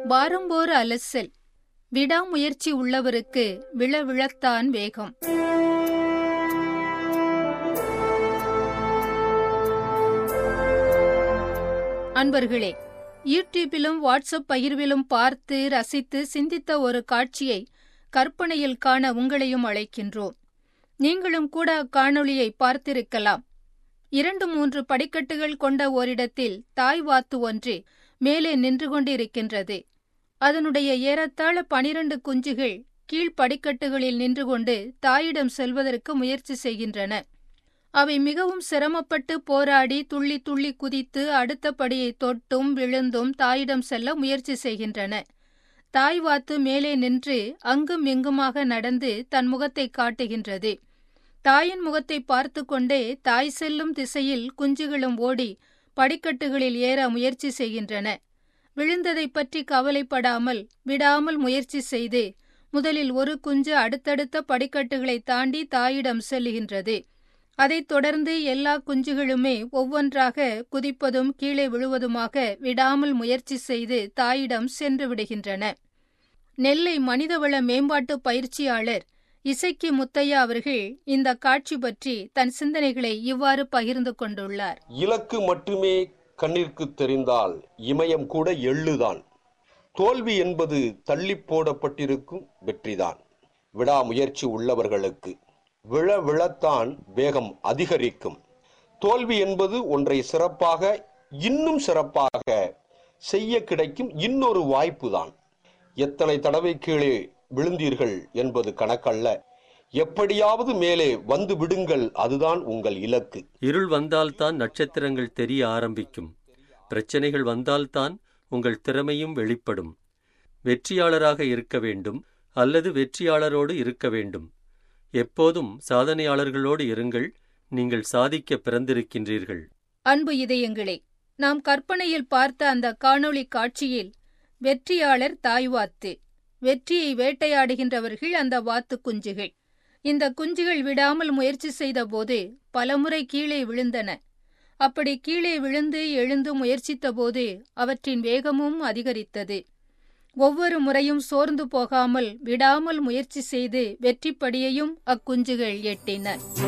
வாரம்போர் அலசல் விடாமுயற்சி உள்ளவருக்கு விழ விழத்தான் வேகம் அன்பர்களே யூடியூபிலும் வாட்ஸ்அப் பகிர்விலும் பார்த்து ரசித்து சிந்தித்த ஒரு காட்சியை கற்பனையில் காண உங்களையும் அழைக்கின்றோம் நீங்களும் கூட அக்காணொளியை பார்த்திருக்கலாம் இரண்டு மூன்று படிக்கட்டுகள் கொண்ட ஓரிடத்தில் தாய் வாத்து ஒன்று மேலே நின்று கொண்டிருக்கின்றது அதனுடைய ஏறத்தாழ பனிரண்டு குஞ்சுகள் கீழ் படிக்கட்டுகளில் நின்று கொண்டு தாயிடம் செல்வதற்கு முயற்சி செய்கின்றன அவை மிகவும் சிரமப்பட்டு போராடி துள்ளி துள்ளி குதித்து அடுத்த படியை தொட்டும் விழுந்தும் தாயிடம் செல்ல முயற்சி செய்கின்றன தாய் வாத்து மேலே நின்று அங்கும் இங்குமாக நடந்து தன் முகத்தை காட்டுகின்றது தாயின் முகத்தை பார்த்து கொண்டே தாய் செல்லும் திசையில் குஞ்சுகளும் ஓடி படிக்கட்டுகளில் ஏற முயற்சி செய்கின்றன விழுந்ததை பற்றி கவலைப்படாமல் விடாமல் முயற்சி செய்து முதலில் ஒரு குஞ்சு அடுத்தடுத்த படிக்கட்டுகளை தாண்டி தாயிடம் செல்லுகின்றது அதைத் தொடர்ந்து எல்லா குஞ்சுகளுமே ஒவ்வொன்றாக குதிப்பதும் கீழே விழுவதுமாக விடாமல் முயற்சி செய்து தாயிடம் சென்று விடுகின்றன நெல்லை மனிதவள மேம்பாட்டு பயிற்சியாளர் இசைக்கு முத்தையா அவர்கள் இந்த காட்சி பற்றி தன் சிந்தனைகளை இவ்வாறு பகிர்ந்து கொண்டுள்ளார் இலக்கு மட்டுமே கண்ணிற்கு தெரிந்தால் இமயம் கூட எள்ளுதான் தோல்வி என்பது தள்ளி போடப்பட்டிருக்கும் வெற்றிதான் விடாமுயற்சி உள்ளவர்களுக்கு விழ விழத்தான் வேகம் அதிகரிக்கும் தோல்வி என்பது ஒன்றை சிறப்பாக இன்னும் சிறப்பாக செய்ய கிடைக்கும் இன்னொரு வாய்ப்புதான் எத்தனை தடவை கீழே விழுந்தீர்கள் என்பது கணக்கல்ல எப்படியாவது மேலே வந்து விடுங்கள் அதுதான் உங்கள் இலக்கு இருள் வந்தால்தான் நட்சத்திரங்கள் தெரிய ஆரம்பிக்கும் பிரச்சனைகள் வந்தால்தான் உங்கள் திறமையும் வெளிப்படும் வெற்றியாளராக இருக்க வேண்டும் அல்லது வெற்றியாளரோடு இருக்க வேண்டும் எப்போதும் சாதனையாளர்களோடு இருங்கள் நீங்கள் சாதிக்க பிறந்திருக்கின்றீர்கள் அன்பு இதயங்களே நாம் கற்பனையில் பார்த்த அந்த காணொளி காட்சியில் வெற்றியாளர் தாய்வாத்து வெற்றியை வேட்டையாடுகின்றவர்கள் அந்த வாத்து குஞ்சுகள் இந்த குஞ்சுகள் விடாமல் முயற்சி செய்தபோது பலமுறை கீழே விழுந்தன அப்படி கீழே விழுந்து எழுந்து முயற்சித்தபோது அவற்றின் வேகமும் அதிகரித்தது ஒவ்வொரு முறையும் சோர்ந்து போகாமல் விடாமல் முயற்சி செய்து வெற்றிப்படியையும் அக்குஞ்சுகள் எட்டின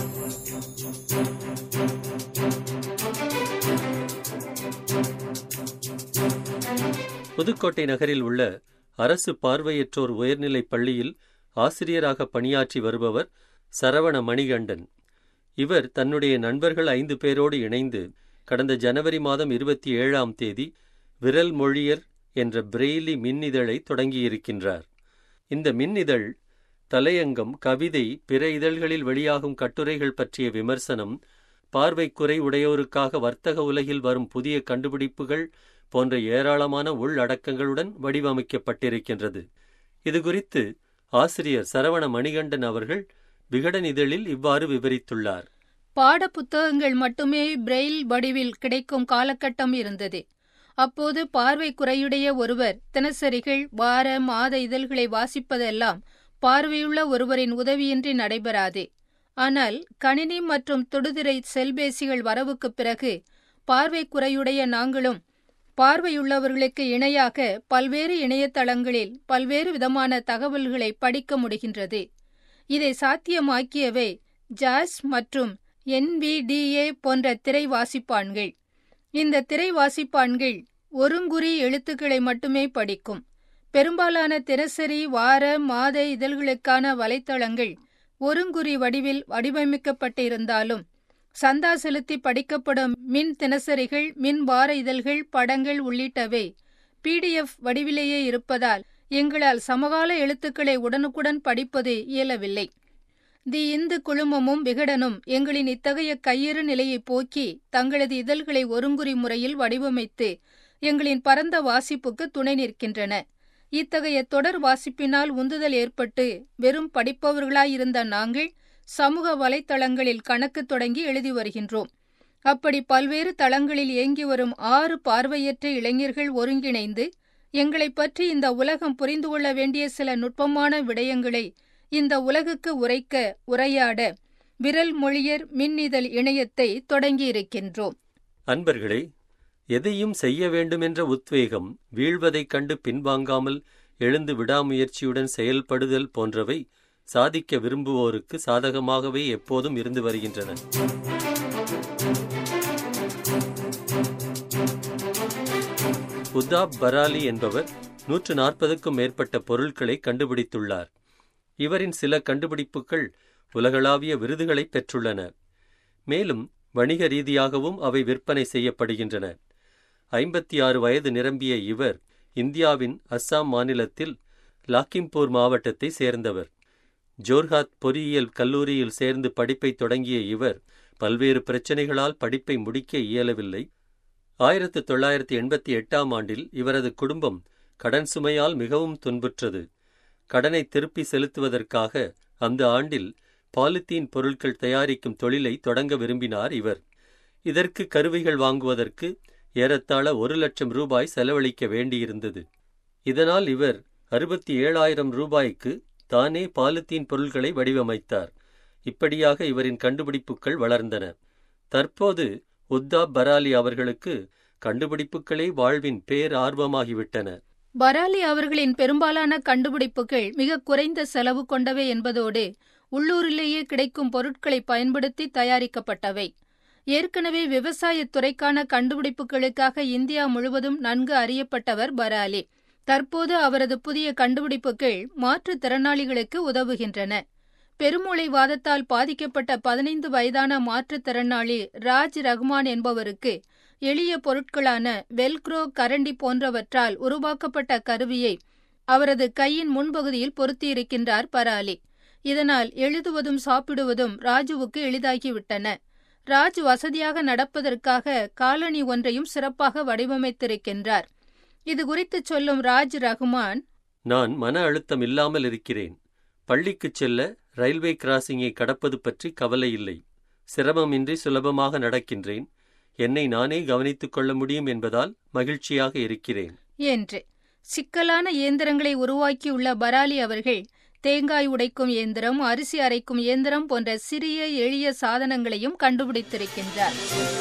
புதுக்கோட்டை நகரில் உள்ள அரசு பார்வையற்றோர் உயர்நிலைப் பள்ளியில் ஆசிரியராக பணியாற்றி வருபவர் சரவண மணிகண்டன் இவர் தன்னுடைய நண்பர்கள் ஐந்து பேரோடு இணைந்து கடந்த ஜனவரி மாதம் இருபத்தி ஏழாம் தேதி விரல் மொழியர் என்ற பிரெய்லி மின்னிதழை தொடங்கியிருக்கின்றார் இந்த மின்னிதழ் தலையங்கம் கவிதை பிற இதழ்களில் வெளியாகும் கட்டுரைகள் பற்றிய விமர்சனம் பார்வைக்குறை உடையோருக்காக வர்த்தக உலகில் வரும் புதிய கண்டுபிடிப்புகள் போன்ற ஏராளமான உள்ளடக்கங்களுடன் வடிவமைக்கப்பட்டிருக்கின்றது இதுகுறித்து ஆசிரியர் சரவண மணிகண்டன் அவர்கள் விகடன் இதழில் இவ்வாறு விவரித்துள்ளார் பாட புத்தகங்கள் மட்டுமே பிரெயில் வடிவில் கிடைக்கும் காலகட்டம் இருந்தது அப்போது பார்வை குறையுடைய ஒருவர் தினசரிகள் வார மாத இதழ்களை வாசிப்பதெல்லாம் பார்வையுள்ள ஒருவரின் உதவியின்றி நடைபெறாது ஆனால் கணினி மற்றும் தொடுதிரை செல்பேசிகள் வரவுக்குப் பிறகு பார்வை குறையுடைய நாங்களும் பார்வையுள்ளவர்களுக்கு இணையாக பல்வேறு இணையதளங்களில் பல்வேறு விதமான தகவல்களை படிக்க முடிகின்றது இதை சாத்தியமாக்கியவை ஜாஸ் மற்றும் என்விடிஏ போன்ற திரை வாசிப்பான்கள் இந்த திரை வாசிப்பான்கள் ஒருங்குறி எழுத்துக்களை மட்டுமே படிக்கும் பெரும்பாலான தினசரி வார மாத இதழ்களுக்கான வலைத்தளங்கள் ஒருங்குறி வடிவில் வடிவமைக்கப்பட்டிருந்தாலும் சந்தா செலுத்தி படிக்கப்படும் மின் தினசரிகள் மின் வார இதழ்கள் படங்கள் உள்ளிட்டவை பிடிஎஃப் வடிவிலேயே இருப்பதால் எங்களால் சமகால எழுத்துக்களை உடனுக்குடன் படிப்பது இயலவில்லை தி இந்து குழுமமும் விகடனும் எங்களின் இத்தகைய கையறு நிலையை போக்கி தங்களது இதழ்களை ஒருங்குறி முறையில் வடிவமைத்து எங்களின் பரந்த வாசிப்புக்கு துணை நிற்கின்றன இத்தகைய தொடர் வாசிப்பினால் உந்துதல் ஏற்பட்டு வெறும் படிப்பவர்களாயிருந்த நாங்கள் சமூக வலைத்தளங்களில் கணக்கு தொடங்கி எழுதி வருகின்றோம் அப்படி பல்வேறு தளங்களில் இயங்கி வரும் ஆறு பார்வையற்ற இளைஞர்கள் ஒருங்கிணைந்து எங்களை பற்றி இந்த உலகம் புரிந்து கொள்ள வேண்டிய சில நுட்பமான விடயங்களை இந்த உலகுக்கு உரைக்க உரையாட விரல் மொழியர் மின்னிதழ் இணையத்தை தொடங்கியிருக்கின்றோம் அன்பர்களே எதையும் செய்ய வேண்டுமென்ற உத்வேகம் வீழ்வதைக் கண்டு பின்வாங்காமல் எழுந்து விடாமுயற்சியுடன் செயல்படுதல் போன்றவை சாதிக்க விரும்புவோருக்கு சாதகமாகவே எப்போதும் இருந்து வருகின்றன உத்தாப் பராலி என்பவர் நூற்று நாற்பதுக்கும் மேற்பட்ட பொருட்களை கண்டுபிடித்துள்ளார் இவரின் சில கண்டுபிடிப்புகள் உலகளாவிய விருதுகளை பெற்றுள்ளன மேலும் வணிக ரீதியாகவும் அவை விற்பனை செய்யப்படுகின்றன ஐம்பத்தி ஆறு வயது நிரம்பிய இவர் இந்தியாவின் அஸ்ஸாம் மாநிலத்தில் லாக்கிம்பூர் மாவட்டத்தை சேர்ந்தவர் ஜோர்ஹாத் பொறியியல் கல்லூரியில் சேர்ந்து படிப்பை தொடங்கிய இவர் பல்வேறு பிரச்சனைகளால் படிப்பை முடிக்க இயலவில்லை ஆயிரத்து தொள்ளாயிரத்தி எண்பத்தி எட்டாம் ஆண்டில் இவரது குடும்பம் கடன் சுமையால் மிகவும் துன்புற்றது கடனை திருப்பி செலுத்துவதற்காக அந்த ஆண்டில் பாலித்தீன் பொருட்கள் தயாரிக்கும் தொழிலை தொடங்க விரும்பினார் இவர் இதற்கு கருவிகள் வாங்குவதற்கு ஏறத்தாழ ஒரு லட்சம் ரூபாய் செலவழிக்க வேண்டியிருந்தது இதனால் இவர் அறுபத்தி ஏழாயிரம் ரூபாய்க்கு தானே பாலித்தீன் பொருள்களை வடிவமைத்தார் இப்படியாக இவரின் கண்டுபிடிப்புகள் வளர்ந்தன தற்போது உத்தா பராலி அவர்களுக்கு கண்டுபிடிப்புகளே வாழ்வின் பேர் ஆர்வமாகிவிட்டன பராலி அவர்களின் பெரும்பாலான கண்டுபிடிப்புகள் மிக குறைந்த செலவு கொண்டவை என்பதோடு உள்ளூரிலேயே கிடைக்கும் பொருட்களை பயன்படுத்தி தயாரிக்கப்பட்டவை ஏற்கனவே விவசாயத் துறைக்கான கண்டுபிடிப்புகளுக்காக இந்தியா முழுவதும் நன்கு அறியப்பட்டவர் பராலி தற்போது அவரது புதிய கண்டுபிடிப்புகள் மாற்றுத்திறனாளிகளுக்கு உதவுகின்றன பெருமூளைவாதத்தால் பாதிக்கப்பட்ட பதினைந்து வயதான மாற்றுத்திறனாளி ராஜ் ரஹ்மான் என்பவருக்கு எளிய பொருட்களான வெல்க்ரோ கரண்டி போன்றவற்றால் உருவாக்கப்பட்ட கருவியை அவரது கையின் முன்பகுதியில் பொருத்தியிருக்கின்றார் பராலி இதனால் எழுதுவதும் சாப்பிடுவதும் ராஜுவுக்கு எளிதாகிவிட்டன ராஜ் வசதியாக நடப்பதற்காக காலணி ஒன்றையும் சிறப்பாக வடிவமைத்திருக்கின்றார் இது குறித்து சொல்லும் ராஜ் ரஹ்மான் நான் மன அழுத்தம் இல்லாமல் இருக்கிறேன் பள்ளிக்குச் செல்ல ரயில்வே கிராசிங்கை கடப்பது பற்றி கவலை இல்லை சிரமமின்றி சுலபமாக நடக்கின்றேன் என்னை நானே கவனித்துக் கொள்ள முடியும் என்பதால் மகிழ்ச்சியாக இருக்கிறேன் என்று சிக்கலான இயந்திரங்களை உருவாக்கியுள்ள பராலி அவர்கள் தேங்காய் உடைக்கும் இயந்திரம் அரிசி அரைக்கும் இயந்திரம் போன்ற சிறிய எளிய சாதனங்களையும் கண்டுபிடித்திருக்கின்றார்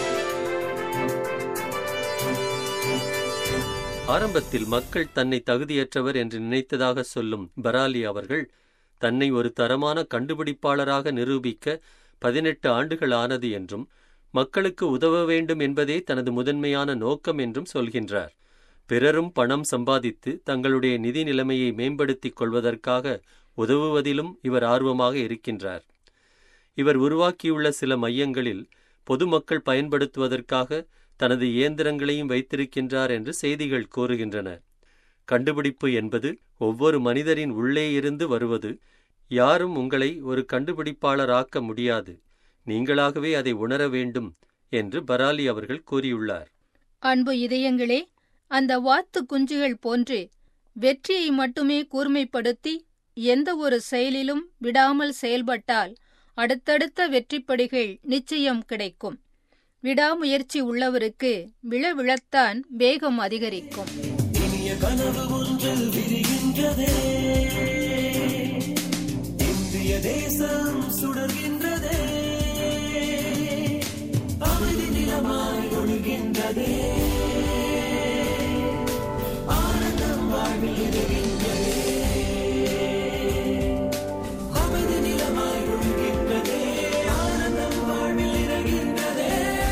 ஆரம்பத்தில் மக்கள் தன்னை தகுதியற்றவர் என்று நினைத்ததாக சொல்லும் பராலி அவர்கள் தன்னை ஒரு தரமான கண்டுபிடிப்பாளராக நிரூபிக்க பதினெட்டு ஆண்டுகள் ஆனது என்றும் மக்களுக்கு உதவ வேண்டும் என்பதே தனது முதன்மையான நோக்கம் என்றும் சொல்கின்றார் பிறரும் பணம் சம்பாதித்து தங்களுடைய நிதி நிலைமையை மேம்படுத்திக் கொள்வதற்காக உதவுவதிலும் இவர் ஆர்வமாக இருக்கின்றார் இவர் உருவாக்கியுள்ள சில மையங்களில் பொதுமக்கள் பயன்படுத்துவதற்காக தனது இயந்திரங்களையும் வைத்திருக்கின்றார் என்று செய்திகள் கூறுகின்றன கண்டுபிடிப்பு என்பது ஒவ்வொரு மனிதரின் உள்ளே இருந்து வருவது யாரும் உங்களை ஒரு கண்டுபிடிப்பாளராக்க முடியாது நீங்களாகவே அதை உணர வேண்டும் என்று பராலி அவர்கள் கூறியுள்ளார் அன்பு இதயங்களே அந்த வாத்து குஞ்சுகள் போன்று வெற்றியை மட்டுமே கூர்மைப்படுத்தி எந்த ஒரு செயலிலும் விடாமல் செயல்பட்டால் அடுத்தடுத்த வெற்றிப்படிகள் நிச்சயம் கிடைக்கும் விடாமுயற்சி உள்ளவருக்கு விழ விழத்தான் வேகம் அதிகரிக்கும் இனிய கனவு ஒன்றில் விரிகின்றதே இந்திய தேசம் சுடர்கின்றதே அமைதி நிலமாய் ஒழுகின்றதே ஆனந்தம் வாழ்வில் இருகின்றதே அமைதி நிலமாய் ஒழுகின்றதே ஆனந்தம் வாழ்வில் இருகின்றதே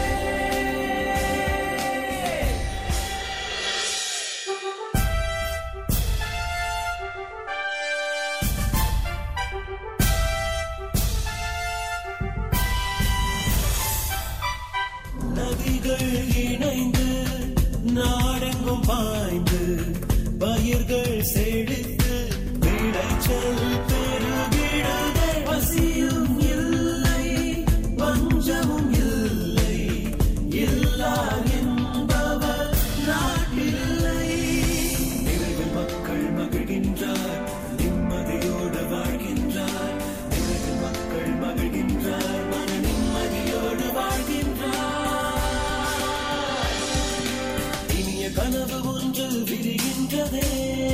நதிகள் இணைந்து நாடெங்கும் பாய்ந்து பயிர்கள் செழித்து விளைச்சல் பெருகிடதே பசியும் இல்லை பஞ்சமும் இல்லை இல்லா என்பவர் நாட்டில்லை நிறைவில் மக்கள் மகிழ்கின்றார் நிம்மதியோடு வாழ்கின்றார் நிறைவில் மக்கள் மகிழ்கின்றார் மன நிம்மதியோடு வாழ்கின்றார் இனிய கனவு ஒன்று விரிகின்றதே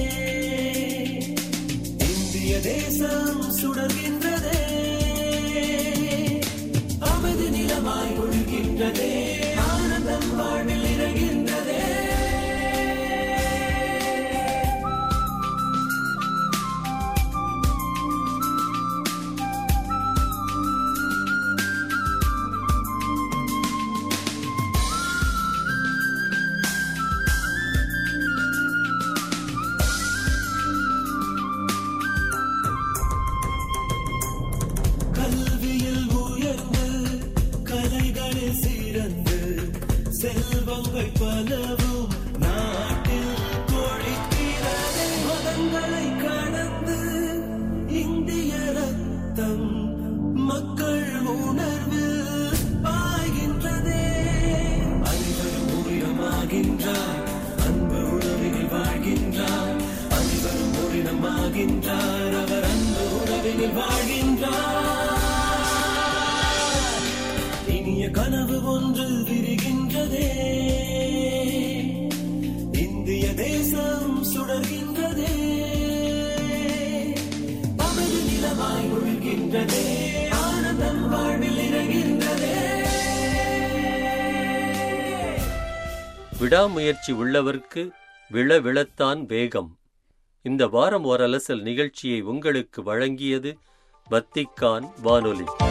இந்திய தேசம் சுடர்கின்றதே அமைதி நிலமாய் ஒழுகின்றதே ஆனந்தம் வாழ்வில் இறகின்றதே நிறைகின்றதே ஆனந்தம் வாழ்வில் நிறைகின்றதே விடாமுயற்சி உள்ளவர்க்கு விழ விழத்தான் வேகம் இந்த வாரம் ஓர் அலசல் நிகழ்ச்சியை உங்களுக்கு வழங்கியது வத்திக்கான் வானொலி